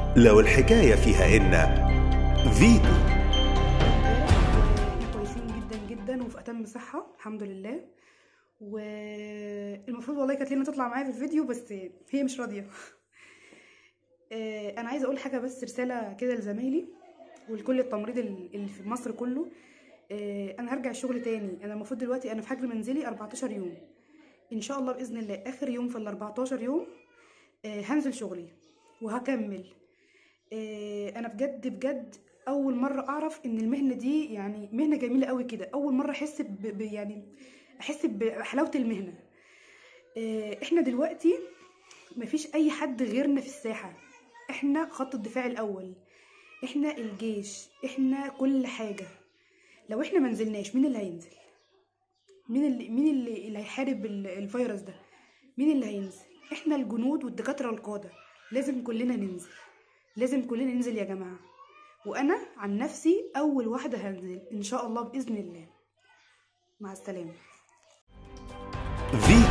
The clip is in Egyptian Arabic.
لو الحكاية فيها إن فيتو احنا كويسين جدا جدا وفي اتم صحه الحمد لله والمفروض والله كانت لينا تطلع معايا في الفيديو بس هي مش راضيه آه، انا عايزه اقول حاجه بس رساله كده لزمايلي ولكل التمريض ال- اللي في مصر كله آه، انا هرجع الشغل تاني انا المفروض دلوقتي انا في حجر منزلي 14 يوم ان شاء الله باذن الله اخر يوم في ال 14 يوم آه، هنزل شغلي وهكمل آه، انا بجد بجد اول مره اعرف ان المهنه دي يعني مهنه جميله قوي كده اول مره احس ب ب- يعني احس بحلاوه المهنه آه، احنا دلوقتي مفيش اي حد غيرنا في الساحه احنا خط الدفاع الاول احنا الجيش احنا كل حاجه لو احنا ما نزلناش مين اللي هينزل مين اللي مين اللي, اللي هيحارب ال- الفيروس ده مين اللي هينزل احنا الجنود والدكاتره القاده لازم كلنا ننزل لازم كلنا ننزل يا جماعه وانا عن نفسي اول واحده هنزل ان شاء الله باذن الله مع السلامه فيتو